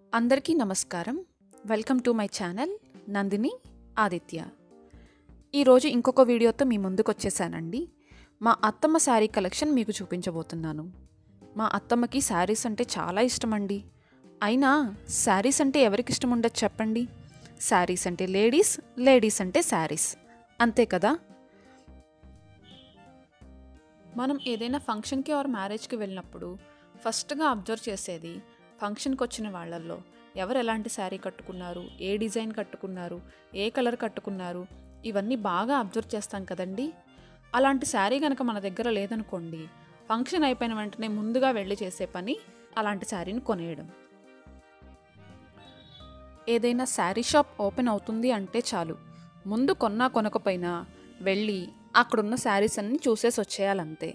అందరికీ నమస్కారం welcome to my channel Nandini Aditya ఈరోజు ఇంకొక వీడియోతో మీ ముందుకు వచ్చేసానండి మా అత్తమ్మ శారీ కలెక్షన్ మీకు చూపించబోతున్నాను మా అత్తమ్మకి శారీస్ అంటే చాలా ఇష్టం అండి అయినా శారీస్ అంటే ఎవరికి ఇష్టం ఉండదు చెప్పండి శారీస్ అంటే లేడీస్ లేడీస్ అంటే శారీస్ అంతే కదా మనం ఏదైనా ఫంక్షన్కి ఆర్ మ్యారేజ్కి వెళ్ళినప్పుడు ఫస్ట్గా అబ్జర్వ్ చేసేది ఫంక్షన్కి వచ్చిన వాళ్ళల్లో ఎవరు ఎలాంటి శారీ కట్టుకున్నారు ఏ డిజైన్ కట్టుకున్నారు ఏ కలర్ కట్టుకున్నారు ఇవన్నీ బాగా అబ్జర్వ్ చేస్తాం కదండి అలాంటి శారీ కనుక మన దగ్గర లేదనుకోండి ఫంక్షన్ అయిపోయిన వెంటనే ముందుగా వెళ్ళి చేసే పని అలాంటి శారీని కొనేయడం ఏదైనా శారీ షాప్ ఓపెన్ అవుతుంది అంటే చాలు ముందు కొన్నా కొనకపోయినా వెళ్ళి అక్కడున్న శారీస్ అన్ని చూసేసి వచ్చేయాలంతే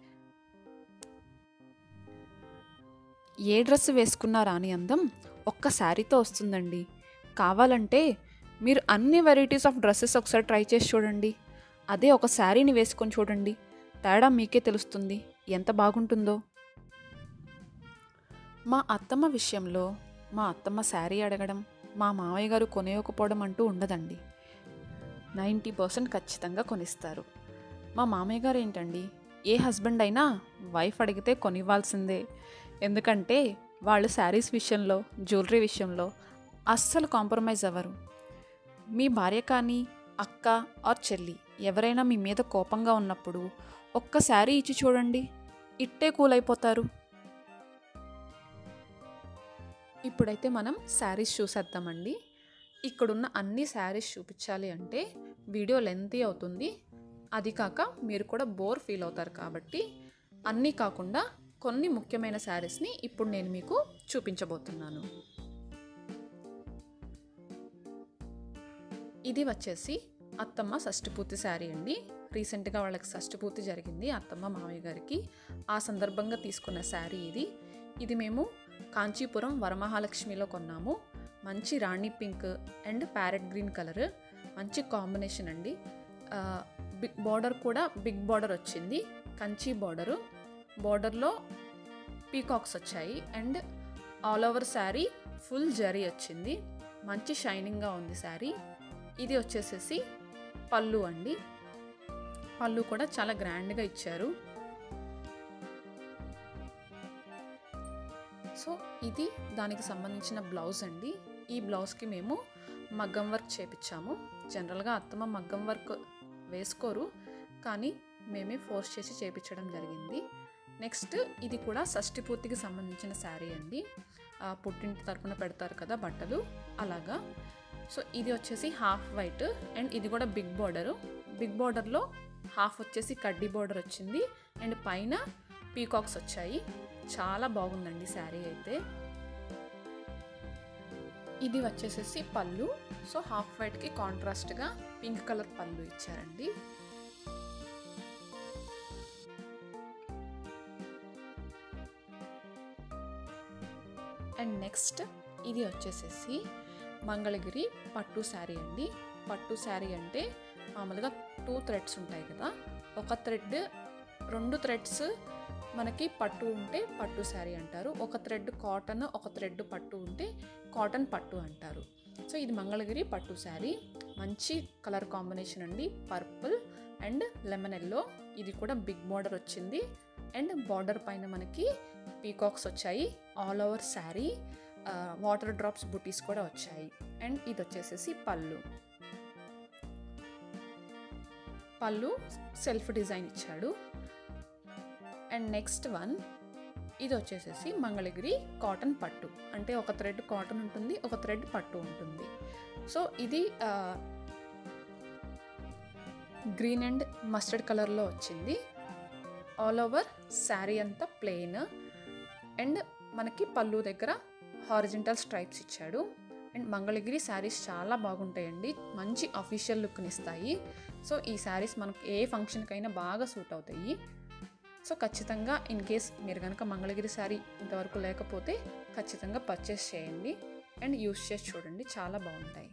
ఏ డ్రెస్ వేసుకున్నా రాని అందం ఒక్క శారీతో వస్తుందండి కావాలంటే మీరు అన్ని వెరైటీస్ ఆఫ్ డ్రెస్సెస్ ఒకసారి ట్రై చేసి చూడండి అదే ఒక శారీని వేసుకొని చూడండి తేడా మీకే తెలుస్తుంది ఎంత బాగుంటుందో మా అత్తమ్మ విషయంలో మా అత్తమ్మ శారీ అడగడం మా మామయ్య గారు కొనేయకపోవడం అంటూ ఉండదండి నైంటీ పర్సెంట్ ఖచ్చితంగా కొనిస్తారు మా మామయ్య గారు ఏంటండి ఏ హస్బెండ్ అయినా వైఫ్ అడిగితే కొనివ్వాల్సిందే ఎందుకంటే వాళ్ళు శారీస్ విషయంలో జ్యువెలరీ విషయంలో అస్సలు కాంప్రమైజ్ అవ్వరు మీ భార్య కానీ అక్క ఆర్ చెల్లి ఎవరైనా మీ మీద కోపంగా ఉన్నప్పుడు ఒక్క శారీ ఇచ్చి చూడండి ఇట్టే కూల్ అయిపోతారు ఇప్పుడైతే మనం శారీస్ చూసేద్దామండి ఇక్కడున్న అన్ని శారీస్ చూపించాలి అంటే వీడియో లెంతీ అవుతుంది అది కాక మీరు కూడా బోర్ ఫీల్ అవుతారు కాబట్టి అన్నీ కాకుండా కొన్ని ముఖ్యమైన శారీస్ని ఇప్పుడు నేను మీకు చూపించబోతున్నాను ఇది వచ్చేసి అత్తమ్మ షష్టిపూర్తి శారీ అండి రీసెంట్గా వాళ్ళకి షష్టిపూర్తి జరిగింది అత్తమ్మ మామయ్య గారికి ఆ సందర్భంగా తీసుకున్న శారీ ఇది ఇది మేము కాంచీపురం వరమహాలక్ష్మిలో కొన్నాము మంచి రాణి pink and parrot green colour మంచి కాంబినేషన్ అండి బిగ్ బార్డర్ కూడా బిగ్ బార్డర్ వచ్చింది కంచి బార్డరు బార్డర్లో పీకాక్స్ వచ్చాయి and all over sari full zari వచ్చింది మంచి షైనింగ్గా ఉంది శారీ ఇది వచ్చేసేసి పళ్ళు అండి పళ్ళు కూడా చాలా గ్రాండ్గా ఇచ్చారు సో ఇది దానికి సంబంధించిన బ్లౌజ్ అండి ఈ బ్లౌజ్కి మేము మగ్గం వర్క్ చేపించాము జనరల్గా అత్తమ్మ మగ్గం వర్క్ వేసుకోరు కానీ మేమే ఫోర్స్ చేసి చేపించడం జరిగింది నెక్స్ట్ ఇది కూడా షష్టి పూర్తికి సంబంధించిన శారీ అండి పుట్టింటి తరపున పెడతారు కదా బట్టలు అలాగా సో ఇది వచ్చేసి హాఫ్ వైట్ అండ్ ఇది కూడా బిగ్ బార్డరు బిగ్ బార్డర్లో హాఫ్ వచ్చేసి కడ్డీ బార్డర్ వచ్చింది అండ్ పైన పీకాక్స్ వచ్చాయి చాలా బాగుందండి శారీ అయితే ఇది వచ్చేసేసి పళ్ళు సో హాఫ్ వైట్కి కాంట్రాస్ట్గా పింక్ కలర్ పళ్ళు ఇచ్చారండి అండ్ నెక్స్ట్ ఇది వచ్చేసేసి మంగళగిరి పట్టు శారీ అండి పట్టు శారీ అంటే మామూలుగా టూ థ్రెడ్స్ ఉంటాయి కదా ఒక థ్రెడ్ రెండు థ్రెడ్స్ మనకి పట్టు ఉంటే పట్టు శారీ అంటారు ఒక థ్రెడ్ కాటన్ ఒక థ్రెడ్ పట్టు ఉంటే కాటన్ పట్టు అంటారు సో ఇది మంగళగిరి పట్టు శారీ మంచి కలర్ కాంబినేషన్ అండి పర్పుల్ అండ్ లెమన్ ఎల్లో ఇది కూడా బిగ్ బార్డర్ వచ్చింది అండ్ బార్డర్ పైన మనకి పీకాక్స్ వచ్చాయి all over sari water drops బుటీస్ కూడా వచ్చాయి అండ్ ఇది వచ్చేసేసి పళ్ళు పళ్ళు సెల్ఫ్ డిజైన్ ఇచ్చాడు అండ్ నెక్స్ట్ వన్ ఇది వచ్చేసేసి మంగళగిరి కాటన్ పట్టు అంటే ఒక థ్రెడ్ కాటన్ ఉంటుంది ఒక థ్రెడ్ పట్టు ఉంటుంది సో ఇది గ్రీన్ అండ్ మస్టర్డ్ కలర్లో వచ్చింది ఆల్ ఓవర్ శారీ అంతా ప్లెయిన్ అండ్ మనకి పళ్ళు దగ్గర హారిజెంటల్ స్ట్రైప్స్ ఇచ్చాడు అండ్ మంగళగిరి శారీస్ చాలా బాగుంటాయండి మంచి అఫీషియల్ లుక్ని ఇస్తాయి సో ఈ శారీస్ మనకు ఏ ఫంక్షన్కైనా బాగా సూట్ అవుతాయి సో ఖచ్చితంగా ఇన్ కేస్ మీరు కనుక మంగళగిరి శారీ ఇంతవరకు లేకపోతే ఖచ్చితంగా పర్చేస్ చేయండి అండ్ యూస్ చేసి చూడండి చాలా బాగుంటాయి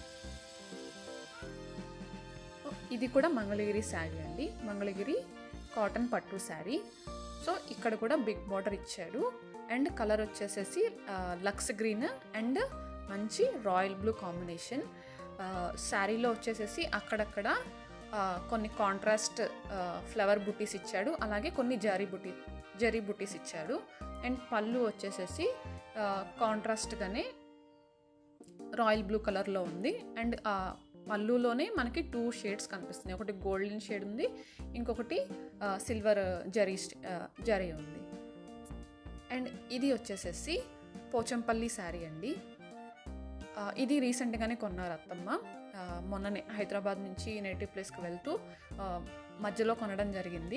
ఇది కూడా మంగళగిరి శారీ అండి మంగళగిరి కాటన్ పట్టు శారీ సో ఇక్కడ కూడా బిగ్ బార్డర్ ఇచ్చాడు అండ్ కలర్ వచ్చేసేసి ఆ, లక్స్ గ్రీన్ అండ్ మంచి రాయల్ బ్లూ కాంబినేషన్ ఆ, శారీలో వచ్చేసేసి అక్కడక్కడ ఆ, కొన్ని కాంట్రాస్ట్ ఆ, ఫ్లవర్ బుటీస్ ఇచ్చాడు అలాగే కొన్ని జరీ బుటీ జరీ బుటీస్ ఇచ్చాడు అండ్ పళ్ళు వచ్చేసేసి ఆ, కాంట్రాస్ట్గానే రాయల్ బ్లూ కలర్లో ఉంది అండ్ ఆ పళ్ళులోనే మనకి టూ షేడ్స్ కనిపిస్తున్నాయి ఒకటి గోల్డెన్ షేడ్ ఉంది ఇంకొకటి సిల్వర్ జరీ జరీ ఉంది అండ్ ఇది వచ్చేసేసి పోచంపల్లి శారీ అండి ఆ, ఇది రీసెంట్గానే కొన్నారు అత్తమ్మ ఆ, మొన్ననే హైదరాబాద్ నుంచి నేటివ్ ప్లేస్కి వెళ్తూ ఆ, మధ్యలో కొనడం జరిగింది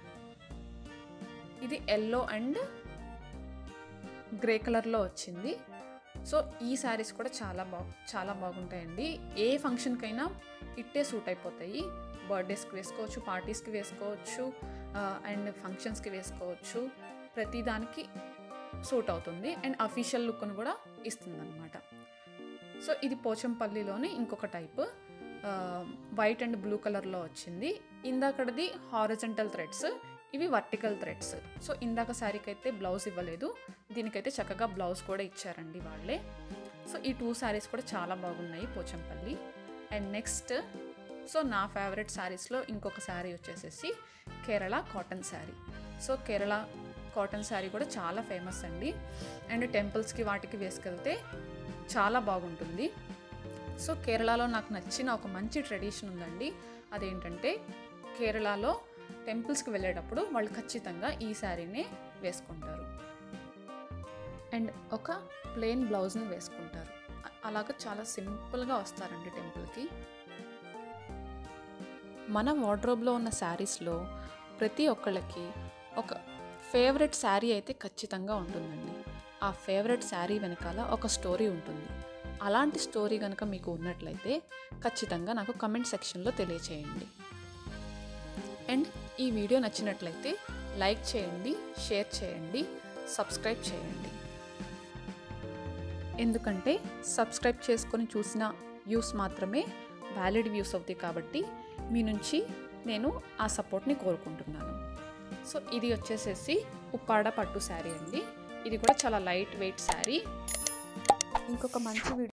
ఇది ఎల్లో అండ్ గ్రే కలర్లో వచ్చింది సో ఈ శారీస్ కూడా చాలా బాగు చాలా బాగుంటాయండి ఏ ఫంక్షన్కైనా ఇట్టే సూట్ అయిపోతాయి బర్త్డేస్కి వేసుకోవచ్చు పార్టీస్కి వేసుకోవచ్చు అండ్ ఫంక్షన్స్కి వేసుకోవచ్చు ప్రతి దానికి సూట్ అవుతుంది అండ్ అఫీషియల్ లుక్ను కూడా ఇస్తుంది అనమాట సో ఇది పోచంపల్లిలోనే ఇంకొక టైప్ వైట్ అండ్ బ్లూ కలర్లో వచ్చింది ఇందాకడది హారిజెంటల్ థ్రెడ్స్ ఇవి వర్టికల్ థ్రెడ్స్ సో ఇందాక శారీకి అయితే బ్లౌజ్ ఇవ్వలేదు దీనికైతే చక్కగా బ్లౌజ్ కూడా ఇచ్చారండి వాళ్ళే సో ఈ టూ శారీస్ కూడా చాలా బాగున్నాయి పోచంపల్లి అండ్ నెక్స్ట్ సో నా ఫేవరెట్ శారీస్లో ఇంకొక శారీ వచ్చేసేసి Kerala cotton sari so Kerala cotton sari కూడా చాలా ఫేమస్ అండి అండ్ టెంపుల్స్కి వాటికి వేసుకెళ్తే చాలా బాగుంటుంది సో కేరళలో నాకు నచ్చిన ఒక మంచి ట్రెడిషన్ ఉందండి అదేంటంటే కేరళలో టెంపుల్స్కి వెళ్ళేటప్పుడు వాళ్ళు ఖచ్చితంగా ఈ శారీనే వేసుకుంటారు అండ్ ఒక ప్లెయిన్ బ్లౌజ్ని వేసుకుంటారు అ- అలాగ చాలా సింపుల్గా వస్తారండి టెంపుల్కి మన వార్డ్రోబ్లో ఉన్న శారీస్లో ప్రతి ఒక్కళ్ళకి ఒక ఫేవరెట్ శారీ అయితే ఖచ్చితంగా ఉంటుందండి ఆ ఫేవరెట్ శారీ వెనకాల ఒక స్టోరీ ఉంటుంది అలాంటి స్టోరీ కనుక మీకు ఉన్నట్లయితే ఖచ్చితంగా నాకు కమెంట్ సెక్షన్లో తెలియచేయండి అండ్ ఈ వీడియో నచ్చినట్లయితే లైక్ చేయండి షేర్ చేయండి సబ్స్క్రైబ్ చేయండి ఎందుకంటే సబ్స్క్రైబ్ చేసుకొని చూసిన వ్యూస్ మాత్రమే వ్యాలిడ్ వ్యూస్ అవుతాయి కాబట్టి మీ నుంచి నేను ఆ సపోర్ట్ని కోరుకుంటున్నాను సో ఇది వచ్చేసేసి ఉప్పాడ పట్టు శారీ అండి ఇది కూడా చాలా లైట్ వెయిట్ శారీ ఇంకొక మంచి వీడియో